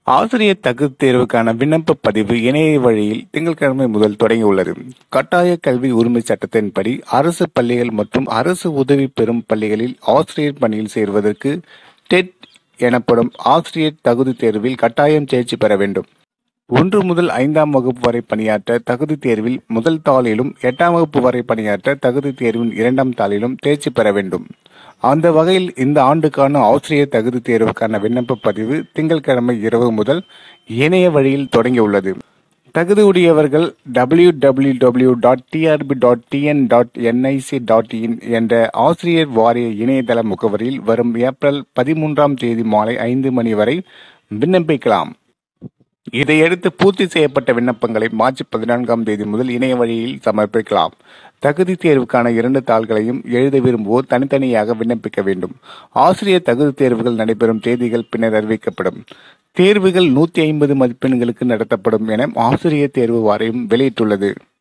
ஆசிரியர் தகுதி தேர்வுக்கான விண்ணப்ப பதிவு இணைய வழியில் திங்கட்கிழமை முதல் தொடங்கியுள்ளது கட்டாய கல்வி உரிமை சட்டத்தின்படி அரசு பள்ளிகள் மற்றும் அரசு உதவி பெறும் பள்ளிகளில் ஆசிரியர் பணியில் சேர்வதற்கு டெட் எனப்படும் ஆசிரியர் தகுதி தேர்வில் கட்டாயம் தேர்ச்சி பெற வேண்டும் ஒன்று முதல் ஐந்தாம் வகுப்பு வரை பணியாற்ற தகுதி தேர்வில் முதல் தாளிலும் எட்டாம் வகுப்பு வரை பணியாற்ற தகுதி தேர்வின் இரண்டாம் தாளிலும் தேர்ச்சி பெற வேண்டும் அந்த வகையில் இந்த ஆண்டுக்கான ஆசிரியர் தகுதி தேர்வுக்கான விண்ணப்ப பதிவு திங்கட்கிழமை இரவு முதல் இணைய வழியில் தொடங்கியுள்ளது தகுதியுடையவர்கள் W W W dot TRB dot TN dot NIC dot in என்ற ஆசிரியர் வாரிய இணையதள முகவரியில் வரும் ஏப்ரல் பதிமூன்றாம் தேதி மாலை ஐந்து மணி வரை விண்ணப்பிக்கலாம் இதையடுத்து பூர்த்தி செய்யப்பட்ட விண்ணப்பங்களை மார்ச் பதினான்காம் தேதி முதல் இணைய வழியில் சமர்ப்பிக்கலாம் தகுதி தேர்வுக்கான இரண்டு தாள்களையும் எழுத விரும்புவோர் தனித்தனியாக விண்ணப்பிக்க வேண்டும் ஆசிரியர் தகுதி தேர்வுகள் நடைபெறும் தேதிகள் பின்னர் அறிவிக்கப்படும் தேர்வுகள் நூத்தி ஐம்பது மதிப்பெண்களுக்கு நடத்தப்படும் என ஆசிரியர் தேர்வு வாரியம் வெளியிட்டுள்ளது